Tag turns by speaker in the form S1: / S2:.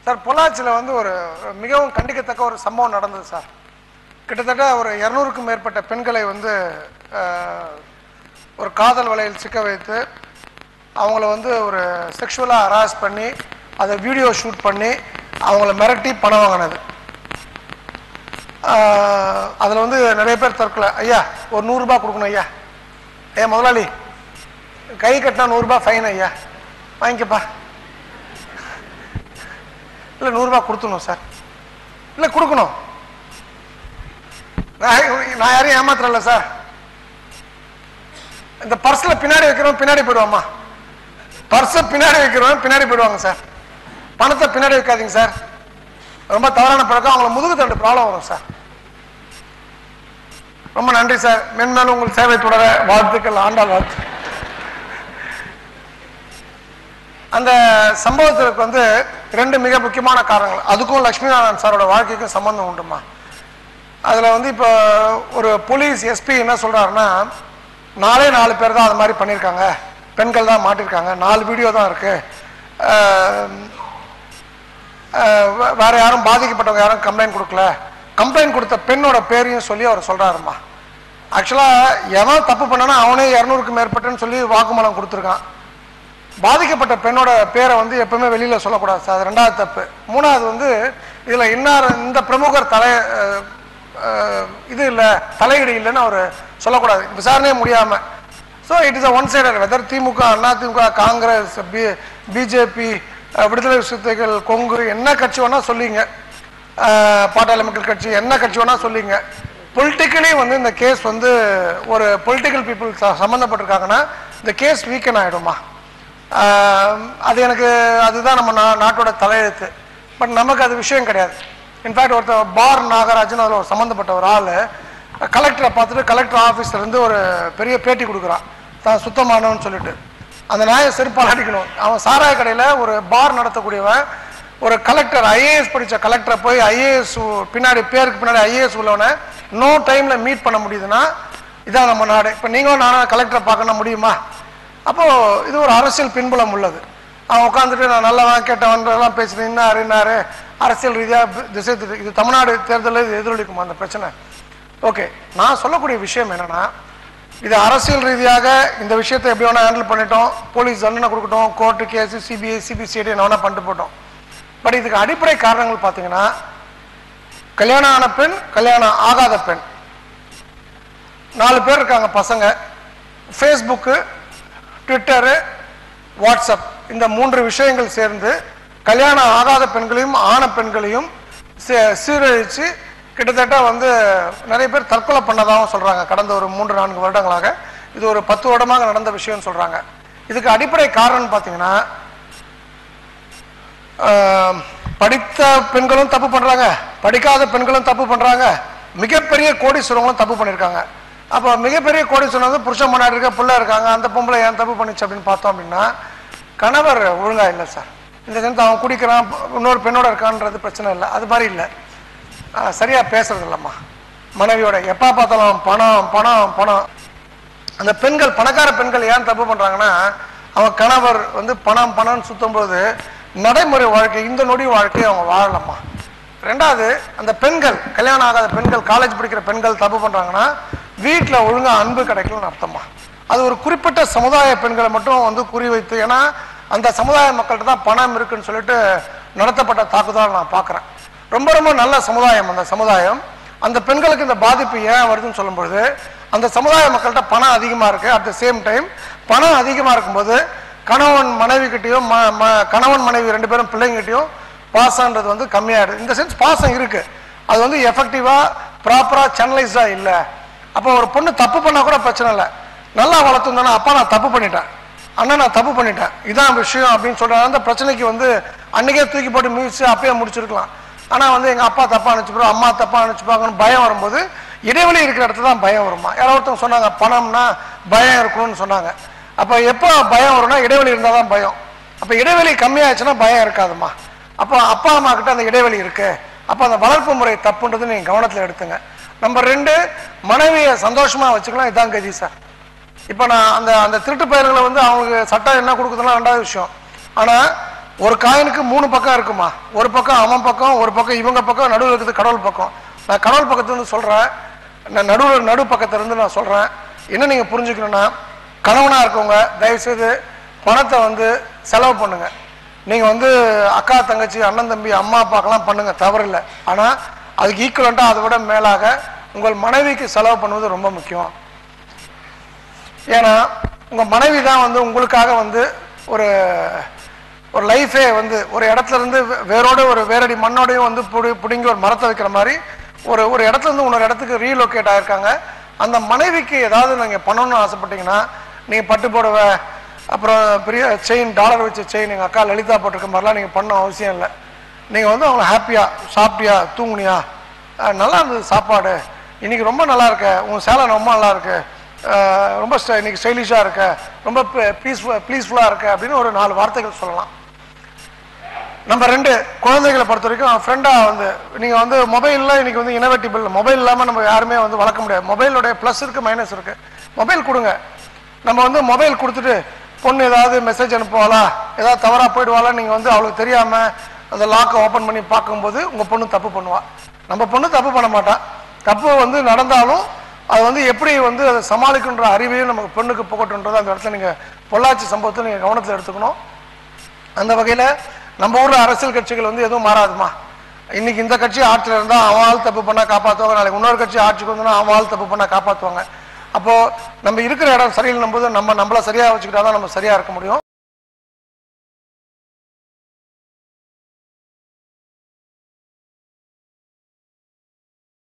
S1: sir பொள்ளாச்சியில் வந்து ஒரு மிகவும் கண்டிக்கத்தக்க ஒரு சம்பவம் நடந்தது சார் கிட்டத்தட்ட ஒரு இரநூறுக்கும் மேற்பட்ட பெண்களை வந்து அஹ், ஒரு காதல் வலையில் சிக்க வைத்து அவங்கள வந்து ஒரு செக்ஷுவலாக ஹராஸ் பண்ணி அதை வீடியோ ஷூட் பண்ணி அவங்கள மிரட்டி பணம் வாங்கினது அதில் வந்து நிறைய பேர் தற்கொலை ஐயா ஒரு நூறுரூபா கொடுக்கணும் ஐயா ஐயா முதலாளி கை கட்டினா நூறுரூபா ஃபைன் ஐயா வாங்கிக்கப்பா இல்லை நூறுரூபா கொடுத்துடணும் சார் இல்லை கொடுக்கணும் நான் நான் யாரையும் ஏமாத்துறல சார் இந்த பர்ஸில் பின்னாடி வைக்கிறோம் பின்னாடி போயிடுவாம்மா பர்ஸை பின்னாடி வைக்கிறோம் பின்னாடி போயிடுவாங்க சார் பணத்தை பின்னாடி வைக்காதீங்க சார் ரொம்ப தவறான பழக்கம் அவங்கள முதுகு தண்டு ப்ராப்ளம் வரும் சார் ரொம்ப நன்றி சார் மென்மேலும் உங்கள் சேவை தொடர வாழ்த்துக்கள் ஆண்டாள் வாழ்த்து அந்த சம்பவத்திற்கு வந்து ரெண்டு மிக முக்கியமான காரணங்கள் அதுக்கும் லட்சுமி நாராயணன் சாரோட வாழ்க்கைக்கும் சம்பந்தம் உண்டுமா அதில் வந்து இப்போ ஒரு போலீஸ் எஸ்பி என்ன சொல்கிறாருன்னா நாலே நாலு பேர் தான் அது மாதிரி பண்ணியிருக்காங்க பெண்கள் தான் மாட்டியிருக்காங்க நாலு வீடியோ தான் இருக்குது வேற யாரும் பாதிக்கப்பட்டவங்க யாரும் கம்ப்ளைண்ட் கொடுக்கல கம்ப்ளைண்ட் கொடுத்த பெண்ணோட பேரையும் சொல்லி அவர் சொல்கிறாருமா ஆக்சுவலாக எவன் தப்பு பண்ணானா அவனே இரநூறுக்கு மேற்பட்டன்னு சொல்லி வாக்குமூலம் கொடுத்துருக்கான் பாதிக்கப்பட்ட பெண்ணோட பேரை வந்து எப்பவுமே வெளியில சொல்லக்கூடாது சார் அது ரெண்டாவது தப்பு மூணாவது வந்து இதுல இன்னார் இந்த பிரமுகர் தலை அஹ், அஹ், இது இல்லை தலையீடு இல்லைன்னு அவர் சொல்லக்கூடாது விசாரணையே முடியாம so it is a one sider whether DMK Anna DMK Congress B BJP Viduthalai Siruthaigal Kongu என்ன கட்சி வேணா சொல்லிங்க அஹ், பாட்டாளி மக்கள் கட்சி என்ன கட்சி வேணா சொல்லிங்க பொலிட்டிக்கலி வந்து இந்த கேஸ் வந்து ஒரு பொலிட்டிக்கல் பீப்புள் சம்மந்தப்பட்டிருக்காங்கன்னா இந்த கேஸ் வீக்கன் ஆகிடுமா ஆஹ் அது எனக்கு அதுதான் நம்ம நா நாட்டோட தலையெழுத்து பட் நமக்கு அது விஷயம் கிடையாது இன்ஃபேக்ட் ஒருத்தர் பார் நாகராஜன் அதில் ஒரு சம்மந்தப்பட்ட ஒரு ஆள் கலெக்டரை பார்த்துட்டு கலெக்டர் ஆஃபீஸ்லேருந்து ஒரு பெரிய பேட்டி கொடுக்குறான் தான் சுத்தமானவன்னு சொல்லிட்டு அந்த நாயை செருப்பால் அடிக்கணும் அவன் சாராய கடையில் ஒரு பார் நடத்தக்கூடியவன் ஒரு கலெக்டர் ஐஏஎஸ் படித்த கலெக்டரை போய் ஐஏஎஸ் பின்னாடி பேருக்கு பின்னாடி ஐஏஎஸ் உள்ளவனை நோ டைமில் மீட் பண்ண முடியுதுன்னா இதான் நம்ம நாடு இப்போ நீங்களும் நானும் கலெக்டரை பார்க்கணும் முடியுமா அப்போ இது ஒரு அரசியல் பின்புலம் உள்ளது அவன் உட்காந்துட்டு நான் நல்லவன் கெட்டவன்றெல்லாம் பேசிட்டு இன்னாரு இன்னாரு அரசியல் ரீதியாக திசை திரு- இது தமிழ்நாடு தேர்தலில் இது எதிரொலிக்குமா அந்த பிரச்சனை ஓகே நான் சொல்லக்கூடிய விஷயம் என்னன்னா இது அரசியல் ரீதியாக இந்த விஷயத்தை எப்படி வேணா ஹேண்டில் பண்ணிட்டோம் போலீஸ் தண்டனை கொடுக்கட்டும் கோர்ட்டு கேஸ் சிபிஐ சிபிசிஐடி என்ன வேணா பண்ணிட்டு போட்டோம் பட் இதுக்கு அடிப்படை காரணங்கள் பார்த்தீங்கன்னா கல்யாணம் ஆன பெண் கல்யாணம் ஆகாத பெண் நாலு பேர் இருக்காங்க பசங்க ஃபேஸ்புக்கு ட்விட்டரு வாட்ஸ்அப் இந்த மூன்று விஷயங்கள் சேர்ந்து கல்யாணம் ஆகாத பெண்களையும் ஆன பெண்களையும் சீ- சீரழிச்சு கிட்டத்தட்ட வந்து நிறைய பேர் தற்கொலை பண்ணதாகவும் சொல்றாங்க கடந்த ஒரு மூன்று நான்கு வருடங்களாக இது ஒரு பத்து வருடமாக நடந்த விஷயம்னு சொல்றாங்க இதுக்கு அடிப்படை காரணம் பார்த்தீங்கன்னா ஆஹ், படித்த பெண்களும் தப்பு பண்றாங்க படிக்காத பெண்களும் தப்பு பண்றாங்க மிகப்பெரிய கோடீஸ்வரங்களும் தப்பு பண்ணியிருக்காங்க அப்போ மிகப்பெரிய கோடீஸ்வரன் வந்து புருஷன் முன்னாடி இருக்க பிள்ளை இருக்காங்க அந்த பொம்பளை ஏன் தப்பு பண்ணிச்சு அப்படின்னு பார்த்தோம் அப்படின்னா கணவர் ஒழுங்கா இல்லை சார் இந்த நேரத்தில் அவன் குடிக்கிறான் இன்னொரு பெண்ணோட இருக்கான்றது பிரச்சனை இல்லை அது மாதிரி இல்லை ஆஹ், சரியா பேசுறது இல்லைம்மா மனைவியோட எப்போ பார்த்தாலும் பணம் பணம் பணம் அந்த பெண்கள் பணக்கார பெண்கள் ஏன் தப்பு பண்றாங்கன்னா அவன் கணவர் வந்து பணம் பணம்னு சுத்தும் போது நடைமுறை வாழ்க்கை இந்த நொடி வாழ்க்கையை அவங்க வாழலாமா ரெண்டாவது அந்த பெண்கள் கல்யாணம் ஆகாத பெண்கள் காலேஜ் படிக்கிற பெண்கள் தப்பு பண்றாங்கன்னா வீட்டில் ஒழுங்கா அன்பு கிடைக்கலன்னு அர்த்தமா அது ஒரு குறிப்பிட்ட சமுதாய பெண்களை மட்டும் வந்து குறிவைத்து ஏன்னா அந்த சமுதாய மக்கள்கிட்ட தான் பணம் இருக்குன்னு சொல்லிட்டு நடத்தப்பட்ட தாக்குதல் நான் பார்க்குறேன் ரொம்ப ரொம்ப நல்ல சமுதாயம் அந்த சமுதாயம் அந்த பெண்களுக்கு இந்த பாதிப்பு ஏன் வருதுன்னு சொல்லும்பொழுது அந்த சமுதாய மக்கள்கிட்ட பணம் அதிகமாக இருக்கு அட் த சேம் டைம் பணம் அதிகமாக இருக்கும்போது கணவன் மனைவி கிட்டயும் ம- ம- கணவன் மனைவி ரெண்டு பேரும் பிள்ளைங்கிட்டையும் பாசம்ன்றது வந்து கம்மியாயிடுது இந்த சென்ஸ் பாசம் இருக்கு அது வந்து எஃபெக்டிவா ப்ராப்பரா சேனலைஸ்டா இல்லை அப்போ ஒரு பொண்ணு தப்பு பண்ணா கூட பிரச்சனை இல்லை நல்லா வளர்த்துருந்தானா அப்பா நான் தப்பு பண்ணிட்டேன் அண்ணன் நான் தப்பு பண்ணிட்டேன் இதான் விஷயம் அப்படின்னு சொல்றாங்க அந்த பிரச்சனைக்கு வந்து அன்னைக்கே தூக்கி போட்டு மிதிச்சு அப்பயே முடிச்சிருக்கலாம் ஆனா வந்து எங்க அப்பா தப்பா அனுப்பிச்சுப்போம் அம்மா தப்பா அனுப்பிச்சுப்பாங்கன்னு பயம் வரும்போது இடைவெளி இருக்கிற இடத்துல தான் பயம் வருமா யாரோ ஒருத்தவங்க சொன்னாங்க பணம்னா பயம் இருக்கணும்னு சொன்னாங்க அப்ப எப்போ பயம் வரும்னா இடைவெளி இருந்தால் தான் பயம் அப்ப இடைவெளி கம்மியாச்சுன்னா பயம் இருக்காதுமா அப்போ அப்பா அம்மா கிட்ட அந்த இடைவெளி இருக்கு அப்போ அந்த வளர்ப்பு முறை தப்புன்றது நீங்க கவனத்துல எடுத்துங்க நம்பர் ரெண்டு மனைவியை சந்தோஷமா வச்சுக்கலாம் இதான் கதி சார் இப்போ நான் அந்த அந்த திருட்டு பயிர்களை வந்து அவங்களுக்கு சட்டம் என்ன கொடுக்குதுன்னா ரெண்டாவது விஷயம் ஆனா ஒரு காயினுக்கு மூணு பக்கம் இருக்குமா ஒரு பக்கம் அவன் பக்கம் ஒரு பக்கம் இவங்க பக்கம் நடுவில் இருக்குது கடவுள் பக்கம் நான் கடவுள் பக்கத்துலேருந்து சொல்கிறேன் நான் நடுவில் நடு பக்கத்துலேருந்து நான் சொல்கிறேன் என்ன நீங்கள் புரிஞ்சுக்கணுன்னா கணவனாக இருக்கவங்க தயவுசெய்து பணத்தை வந்து செலவு பண்ணுங்க நீங்கள் வந்து அக்கா தங்கச்சி அண்ணன் தம்பி அம்மா அப்பாக்கெல்லாம் பண்ணுங்க தவறில்லை ஆனால் அதுக்கு ஈக்குவலண்ட்டாக அதை விட மேலாக உங்கள் மனைவிக்கு செலவு பண்ணுவது ரொம்ப முக்கியம் ஏன்னா உங்கள் மனைவி தான் வந்து உங்களுக்காக வந்து ஒரு ஒரு லைஃபே வந்து ஒரு இடத்துல இருந்து வே- வேரோட ஒரு வேரடி மண்ணோடையும் வந்து புடி பிடுங்கி ஒரு மரத்தை வைக்கிற மாதிரி ஒரு ஒரு இடத்துல இருந்து இன்னொரு இடத்துக்கு ரீலோகேட் ஆயிருக்காங்க அந்த மனைவிக்கு ஏதாவது நீங்கள் பண்ணணும்னு ஆசைப்பட்டீங்கன்னா நீங்கள் பட்டு புடவை அப்புறம் பெரிய செயின் டாலர் வச்ச செயின் எங்கள் அக்கா லலிதா போட்டிருக்க மாதிரிலாம் நீங்கள் பண்ண அவசியம் இல்லை நீங்கள் வந்து அவங்கள ஹாப்பியாக சாப்பிட்டியா தூங்குனியா அஹ் நல்லா இருந்தது சாப்பாடு இன்னைக்கு ரொம்ப நல்லா இருக்க உன் சேலை ரொம்ப நல்லா இருக்கு அஹ் ரொம்ப ஸ்ட- இன்னைக்கு ஸ்டைலிஷாக இருக்க ரொம்ப பீஸ்ஃபுல் ப்ளீஸ்ஃபுல்லாக இருக்க அப்படின்னு ஒரு நாலு வார்த்தைகள் சொல்லலாம் நம்ம ரெண்டு குழந்தைகளை பொறுத்த வரைக்கும் ஃப்ரெண்டாக வந்து நீங்கள் வந்து மொபைலில் இன்னைக்கு வந்து இனோவேட்டிபிள் மொபைல் இல்லாமல் நம்ம யாருமே வந்து வளர்க்க முடியாது மொபைலோடைய ப்ளஸ் இருக்குது மைனஸ் இருக்குது மொபைல் கொடுங்க நம்ம வந்து மொபைல் கொடுத்துட்டு பொண்ணு ஏதாவது மெசேஜ் அனுப்புவாளா ஏதாவது தவறாக போயிடுவாளா நீங்கள் வந்து அவளுக்கு தெரியாமல் அந்த லாக்கை ஓப்பன் பண்ணி பார்க்கும்போது உங்கள் பொண்ணு தப்பு பண்ணுவா நம்ம பொண்ணு தப்பு பண்ண மாட்டா தப்பு வந்து நடந்தாலும் அது வந்து எப்படி வந்து அதை சமாளிக்கின்ற அறிவையும் நமக்கு பெண்ணுக்கு புகட்டுன்றது அந்த இடத்துல நீங்கள் பொள்ளாச்சி சம்பவத்தை நீங்கள் கவனத்தில் எடுத்துக்கணும் அந்த வகையில் நம்ம ஊரில் அரசியல் கட்சிகள் வந்து எதுவும் மாறாதுமா இன்னைக்கு இந்த கட்சி ஆட்சியில் இருந்தால் அவன் ஆள் தப்பு பண்ணால் காப்பாற்றுவாங்க நாளைக்கு இன்னொரு கட்சி ஆட்சிக்கு வந்தோன்னா அவன் ஆள் தப்பு பண்ணால் காப்பாற்றுவாங்க அப்போது நம்ம இருக்கிற இடம் சரியில்லைன்னும் போது நம்ம நம்மளை சரியாக வச்சுக்கிட்டா தான் நம்ம சரியாக இருக்க முடியும்